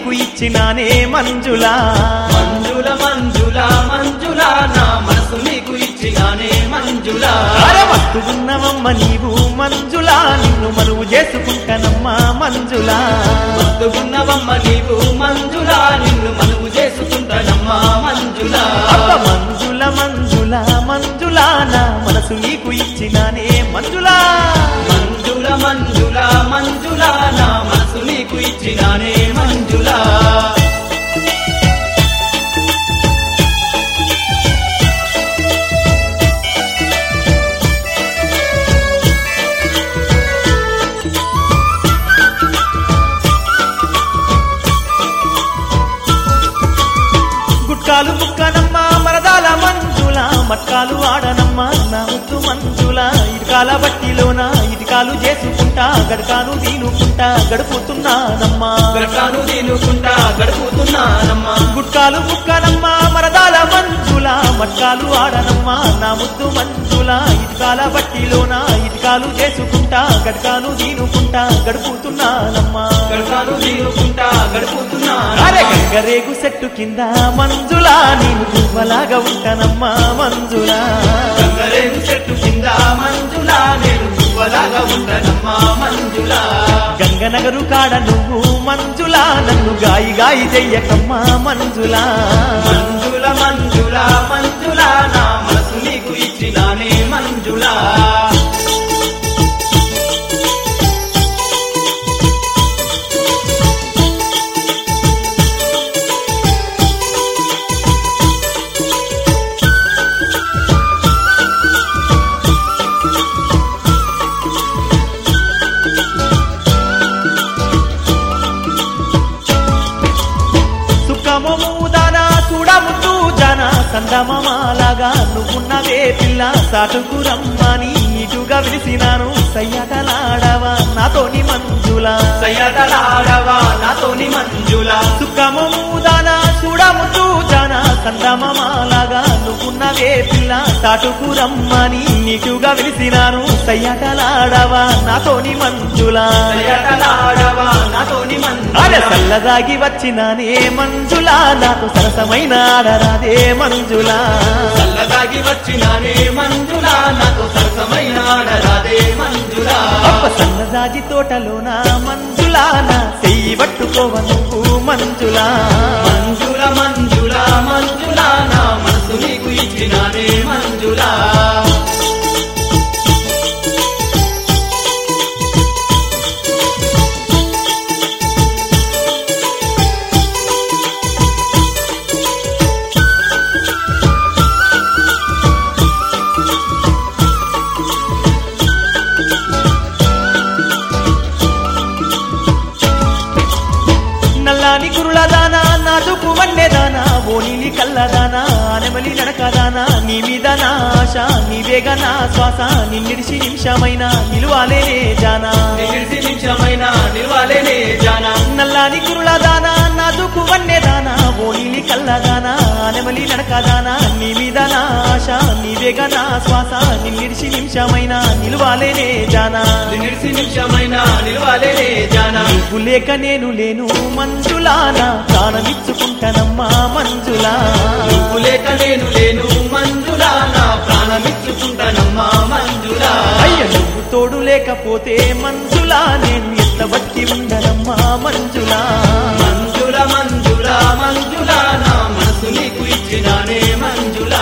నీకు ఇచ్చినానే మంజులా మంజుల మంజుల మంజుల నా మనసు నీకు ఇచ్చినానే మంజుల అరే వస్తున్నవమ్మ నీవు మంజులా నిన్ను మనువు చేసుకుంటానమ్మా మంజులా మత్తుకున్నవమ్మ నీవు మంజుల నిన్ను మనువు చేసుకుంటానమ్మా మంజుల అబ్బ మంజుల మంజుల మంజులా నా మనసు నీకు ఇచ్చినానే మంజులా మంజుల మంజుల మంజుల నా మనసు నీకు ఇచ్చినానే మంజుల గుట్కాలు ముక్కనమ్మ మరదాల మంజుల మట్కాలు ఆడనమ్మ నా ముద్దు మంజుల ఇటుకాల బట్టిలోన ఇటుకాలు చేసుకుంటా గడకాను దీనుకుంటా గడుపుతున్నానమ్మా గడకాను దీనుకుంటా గడుపుతున్నానమ్మా గుట్కాలు ముక్కనమ్మ మరదాల మంజుల మట్కాలు ఆడనమ్మ నా ముద్దు మంజుల ఇటుకాల బట్టిలోన ఇటుకాలు చేసుకుంటా గడకాను దీనుకుంటా గడుపుతున్నానమ్మా గడకాను దీనుకుంటా గడుపుతున్నా అరే గంగరేగు చెట్టు కింద మంజులా నేను గువ్వలాగా ఉంటానమ్మా మంజులా గంగరేగు చెట్టు కింద మంజుల నేను పువ్వలాగా ఉంటానమ్మా మంజుల గంగనగరు కాడ నువ్వు మంజులా నన్ను గాయి గాయి చెయ్యకమ్మా మంజులా మంజుల మంజుల మంజుల నా మనసు నీకు ఇచ్చినానే మంజుల సుఖమము దానా చూడముద్దు జన సందమమాలాగా నువ్వున్నవే పిల్ల సాటుకు రమ్మని ఇటుగా విలిసినాను సయ్యటలాడవా నాతోని మంజులా సయ్యటలాడవా నాతోని మంజుల సుఖమము దానా చూడముద్దు జన సందమమాలాగా నువ్వున్నవే పిల్ల సాటుకు రమ్మని నీటుగా విలిసినాను సయ్యటలాడవా నాతోని మంజులా సయ్యటలాడవా నాతోని అరే మంజుల చల్లదాగి వచ్చినానే మంజులా నాకు సరసమైన ఆడరాదే మంజులా చల్లదాగి వచ్చినానే మంజుల నాకు సరసమైన ఆడరాదే మంజుల అప్ప సన్నజాజి తోటలోన మంజులా నా చెయ్యి పట్టుకోవ నువ్వు మంజులా మంజుల మంజుల మంజుల నా మనసు నీకు ఇచ్చినానే మంజుల నల్లాని కురులదానా నాదుకు వన్నెదానా ఓ నీలి కల్లదానా నెమలి నడకదానా నీ మీద నా ఆశ నీవేగ నా శ్వాస నిన్నిడిసి నిమిషమైన నిలువాలేనే జానా నిలిసి నిమిషమైన నిలవాలేనే జానా నల్లాని కురులదానా నాదుకు వన్నెదానా ఓ నీలి కల్లదానా నెమలి నడకదానా నీ మీద నా ఆశ నీవేగ నా శ్వాస నిన్నిడిసి నిమిషమైన నిలువాలేనే జానా నిలిసి నిమిషమైన నిలవాలేనే జానా నువ్వు లేక నేను లేను మంజులా నా ప్రాణమిచ్చుకుంటానమ్మా మంజులా నువ్వు లేక నేను లేను మంజుల నా ప్రాణమిచ్చుకుంటానమ్మా మంజుల అయ్య నువ్వు తోడు లేకపోతే మంజులా నేను ఎంత బతికి ఉండనమ్మా మంజులా మంజుల మంజుల మంజుల నా మనసు నీకు ఇచ్చినానే మంజుల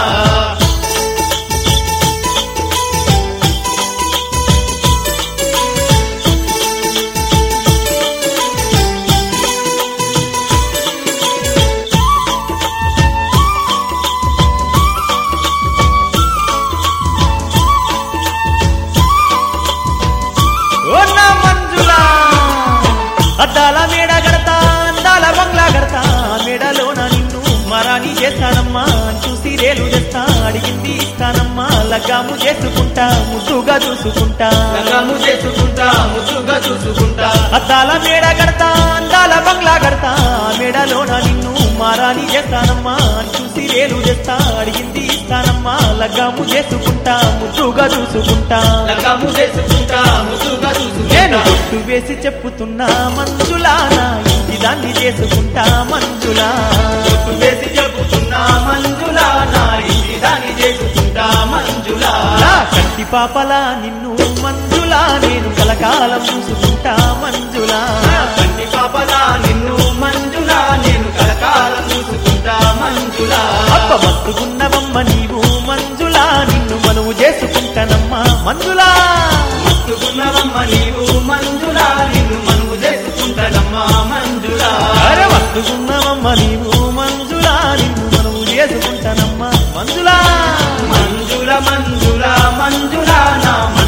ఓ నా మంజులా అద్దాల మేడ గడతా అందాల బంగ్లా గడతా మేడలోన నిన్ను మరాణి చేస్తానమ్మా చూసి రేలు చేస్తా అడిగింది ఇస్తానమ్మా లగ్గాము చేసుకుంటా ముద్దుగా చూసుకుంటా లగాము చేసుకుంటా ముద్దుగా చూసుకుంటా అద్దాల మేడ గడతా అందాల బంగ్లా గడతా మేడలోన నిన్ను మారాని చేస్తానమ్మా చూసి రేలు చేస్తా అడిగింది ఇస్తానమ్మా లగ్గాము చేసుకుంటా ముద్దుగా చూసుకుంటా లగాము చేసుకుంటా ముద్దుగా నేను చూసుకుంటా బొట్టు వేసి చెప్పుతున్నా మంజులా నా ఇంటి దాన్ని చేసుకుంటా మంజులా గుర్తు వేసి చెబుతున్నా మంజులా నా ఇంటి దాన్ని చేసుకుంటా మంజులా నా కంటి పాపలా నిన్ను మంజులా నేను కలకాలం చూసుకుంటా మంజులా నా కంటి పాపలా నిన్ను మంజులా నేను కలకాలం చూసుకుంటా మంజులా అప్ప మస్తుకున్నవమ్మ నీవు మంజులా నిన్ను మనువు చేసుకుంటానమ్మా మంజులా మస్తుకున్నవమ్మ నీవు మంజులా నిన్ను మనువు చేసుకుంటానమ్మా మంజులా అరే మస్తుకున్నవమ్మ నీవు మంజులా నిన్ను మనువు చేసుకుంటానమ్మా మంజులా మంజుల మంజుల మంజుల నా